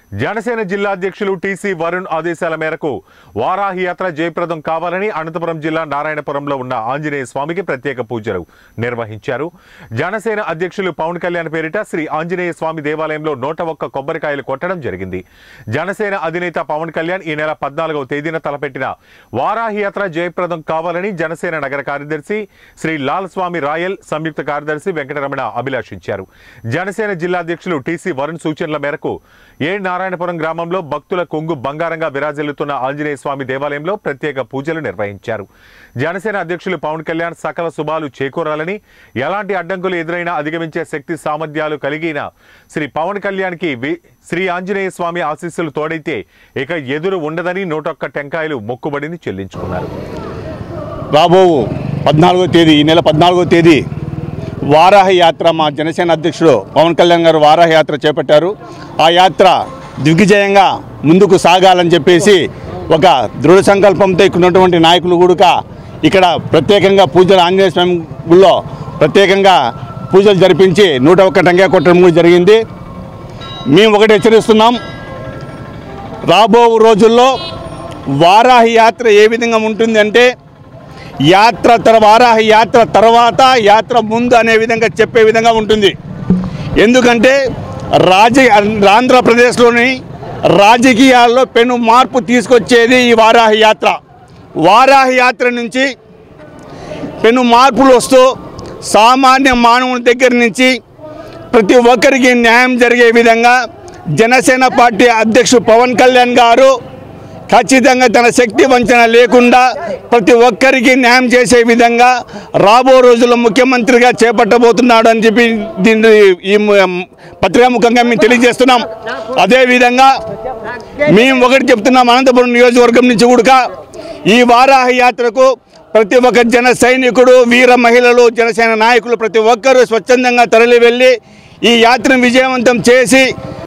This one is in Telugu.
జనసేన జిల్లా అధ్యక్షులు టీసీ వరుణ్ ఆదేశాల మేరకు వారాహి యాత్ర జయప్రదం కావాలని అనంతపురం జిల్లా నారాయణపురంలో ఉన్న ఆంజనేయ స్వామికి ప్రత్యేక పూజలు నిర్వహించారు జనసేన అధ్యక్షులు పవన్ కళ్యాణ్ పేరిట శ్రీ ఆంజనేయ స్వామి దేవాలయంలో నూట ఒక్క కొబ్బరికాయలు కొట్టడం జరిగింది జనసేన అధినేత పవన్ కళ్యాణ్ ఈ నెల పద్నాలుగవ తేదీన తలపెట్టిన వారాహి యాత్ర జయప్రదం కావాలని జనసేన నగర కార్యదర్శి శ్రీ లాల్ స్వామి రాయల్ సంయుక్త కార్యదర్శి వెంకటరమణ అభిలాషించారు జనసేన జిల్లా అధ్యక్షులు టీసీ వరుణ్ సూచనల మేరకు ఏ నారాయణపురం గ్రామంలో భక్తుల కొంగు బంగారంగా విరాజిల్లుతున్న ఆంజనేయ స్వామి దేవాలయంలో ప్రత్యేక పూజలు నిర్వహించారు జనసేన అధ్యక్షులు పవన్ కళ్యాణ్ సకల శుభాలు చేకూరాలని ఎలాంటి అడ్డంకులు ఎదురైనా అధిగమించే శక్తి సామర్థ్యాలు కలిగిన శ్రీ పవన్ కళ్యాణ్కి వి- శ్రీ ఆంజనేయ స్వామి ఆశీస్సులు తోడైతే ఇక ఎదురు ఉండదని నూటొక్క టెంకాయలు మొక్కుబడిని చెల్లించుకున్నారు రాబో పద్నాలుగో తేదీ ఈ నెల పద్నాలుగో తేదీ వారాహి యాత్ర మా జనసేన అధ్యక్షుడు పవన్ కళ్యాణ్ గారు వారాహి యాత్ర చేపట్టారు ఆ యాత్ర దిగ్విజయంగా ముందుకు సాగాలని చెప్పేసి ఒక దృఢ సంకల్పంతో ఇక్కడ ఉన్నటువంటి నాయకులు కూడా ఇక్కడ ప్రత్యేకంగా పూజలు ఆంజనేయ స్వామి గుళ్ళో ప్రత్యేకంగా పూజలు జరిపించి నూట ఒక్క టంగా కొట్టడం కూడా జరిగింది మేము ఒకటి హెచ్చరిస్తున్నాం రాబో రోజుల్లో వారాహి యాత్ర ఏ విధంగా ఉంటుంది అంటే యాత్ర తర వారాహి యాత్ర తర్వాత యాత్ర ముందు అనే విధంగా చెప్పే విధంగా ఉంటుంది ఎందుకంటే రాజ ఆంధ్రప్రదేశ్లోని రాజకీయాల్లో పెను మార్పు తీసుకొచ్చేది ఈ వారాహి యాత్ర వారాహి యాత్ర నుంచి పెను మార్పులు వస్తూ సామాన్య మానవుని దగ్గర నుంచి ప్రతి ఒక్కరికి న్యాయం జరిగే విధంగా జనసేన పార్టీ అధ్యక్షుడు పవన్ కళ్యాణ్ గారు ఖచ్చితంగా తన శక్తి వంచన లేకుండా ప్రతి ఒక్కరికి న్యాయం చేసే విధంగా రాబో రోజుల్లో ముఖ్యమంత్రిగా చేపట్టబోతున్నాడు అని చెప్పి దీన్ని ఈ ము- పత్రికాముఖంగా మేము తెలియజేస్తున్నాం అదేవిధంగా మేము ఒకటి చెప్తున్నాం అనంతపురం నియోజకవర్గం నుంచి కూడా ఈ వారాహి యాత్రకు ప్రతి ఒక్క జన సైనికుడు వీర మహిళలు జనసేన నాయకులు ప్రతి ఒక్కరూ స్వచ్ఛందంగా తరలి వెళ్ళి ఈ యాత్రను విజయవంతం చేసి